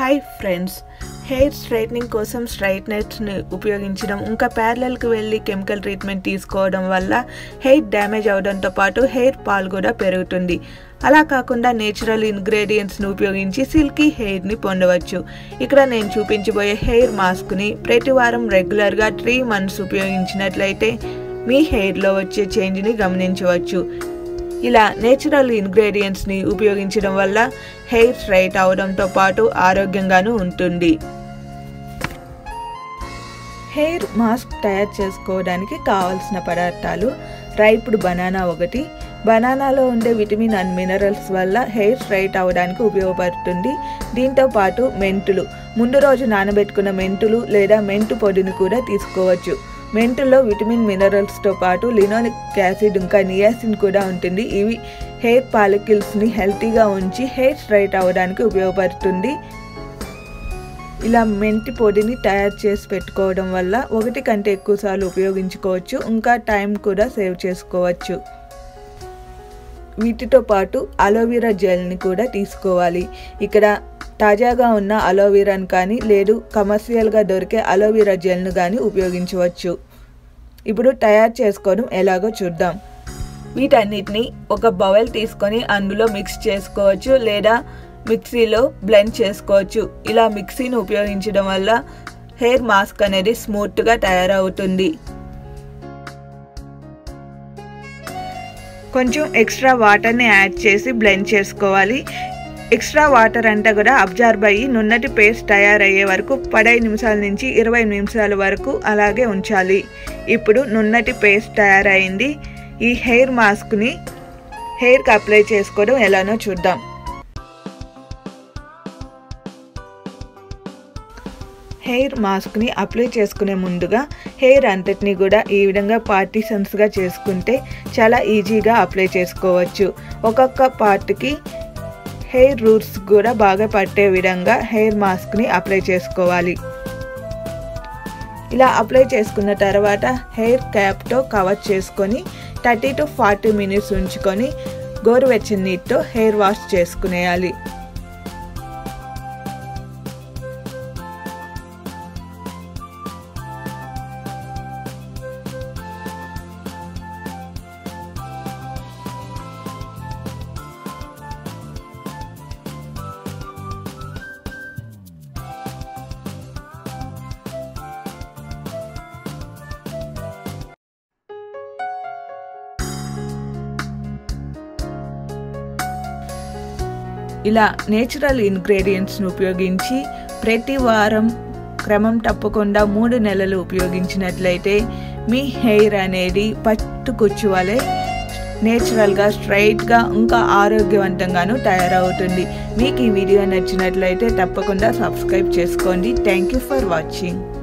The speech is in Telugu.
హాయ్ ఫ్రెండ్స్ హెయిర్ స్ట్రైట్నింగ్ కోసం స్ట్రైట్నర్స్ని ఉపయోగించడం ఇంకా ప్యారలల్కి వెళ్ళి కెమికల్ ట్రీట్మెంట్ తీసుకోవడం వల్ల హెయిర్ డ్యామేజ్ అవడంతో పాటు హెయిర్ పాల్ కూడా పెరుగుతుంది అలా కాకుండా నేచురల్ ఇంగ్రీడియంట్స్ని ఉపయోగించి సిల్కీ హెయిర్ని పొందవచ్చు ఇక్కడ నేను చూపించబోయే హెయిర్ మాస్క్ని ప్రతి వారం రెగ్యులర్గా త్రీ మంత్స్ ఉపయోగించినట్లయితే మీ హెయిర్లో వచ్చే చేంజ్ని గమనించవచ్చు ఇలా నేచురల్ ఇంగ్రీడియంట్స్ని ఉపయోగించడం వల్ల హెయిర్ స్ట్రైట్ అవడంతో పాటు ఆరోగ్యంగానూ ఉంటుంది హెయిర్ మాస్క్ తయారు చేసుకోవడానికి కావలసిన పదార్థాలు రైప్డ్ బనానా ఒకటి బనానాలో ఉండే విటమిన్ అండ్ మినరల్స్ వల్ల హెయిర్ స్ట్రైట్ అవ్వడానికి ఉపయోగపడుతుంది దీంతో పాటు మెంతులు ముందు రోజు నానబెట్టుకున్న మెంతులు లేదా మెంతు పొడిని కూడా తీసుకోవచ్చు మెంతుల్లో విటమిన్ మినరల్స్తో పాటు లినోనిక్ యాసిడ్ ఇంకా నియాసిన్ కూడా ఉంటుంది ఇవి హెయిర్ పాలికిల్స్ని హెల్తీగా ఉంచి హెయిర్ స్ట్రైట్ అవ్వడానికి ఉపయోగపడుతుంది ఇలా మెంతి పొడిని తయారు చేసి పెట్టుకోవడం వల్ల ఒకటి కంటే ఎక్కువసార్లు ఉపయోగించుకోవచ్చు ఇంకా టైం కూడా సేవ్ చేసుకోవచ్చు వీటితో పాటు అలోవెరా జెల్ని కూడా తీసుకోవాలి ఇక్కడ తాజాగా ఉన్న అలోవెరాని కానీ లేదు కమర్షియల్గా దొరికే అలోవెరా జెల్ను కానీ ఉపయోగించవచ్చు ఇప్పుడు తయారు చేసుకోవడం ఎలాగో చూద్దాం వీటన్నిటిని ఒక బౌల్ తీసుకొని అందులో మిక్స్ చేసుకోవచ్చు లేదా మిక్సీలో బ్లెండ్ చేసుకోవచ్చు ఇలా మిక్సీని ఉపయోగించడం వల్ల హెయిర్ మాస్క్ అనేది స్మూత్గా తయారవుతుంది కొంచెం ఎక్స్ట్రా వాటర్ని యాడ్ చేసి బ్లెండ్ చేసుకోవాలి ఎక్స్ట్రా వాటర్ అంతా కూడా అబ్జర్వ్ అయ్యి నున్నటి పేస్ట్ తయారయ్యే వరకు పదహైదు నిమిషాల నుంచి ఇరవై నిమిషాల వరకు అలాగే ఉంచాలి ఇప్పుడు నున్నటి పేస్ట్ తయారైంది ఈ హెయిర్ మాస్క్ని హెయిర్కి అప్లై చేసుకోవడం ఎలానో చూద్దాం హెయిర్ మాస్క్ని అప్లై చేసుకునే ముందుగా హెయిర్ అంతటిని కూడా ఈ విధంగా పార్టీషన్స్గా చేసుకుంటే చాలా ఈజీగా అప్లై చేసుకోవచ్చు ఒక్కొక్క పార్ట్కి హెయిర్ రూట్స్ కూడా బాగా పట్టే విధంగా హెయిర్ మాస్క్ని అప్లై చేసుకోవాలి ఇలా అప్లై చేసుకున్న తర్వాత హెయిర్ క్యాప్తో కవర్ చేసుకొని థర్టీ టు ఫార్టీ మినిట్స్ ఉంచుకొని గోరువెచ్చని నీటితో హెయిర్ వాష్ చేసుకునేయాలి ఇలా నేచురల్ ఇంగ్రీడియంట్స్ను ఉపయోగించి ప్రతి వారం క్రమం తప్పకుండా మూడు నెలలు ఉపయోగించినట్లయితే మీ హెయిర్ అనేది పట్టు వలె నేచురల్గా స్ట్రైట్గా ఇంకా ఆరోగ్యవంతంగాను తయారవుతుంది మీకు ఈ వీడియో నచ్చినట్లయితే తప్పకుండా సబ్స్క్రైబ్ చేసుకోండి థ్యాంక్ యూ ఫర్ వాచింగ్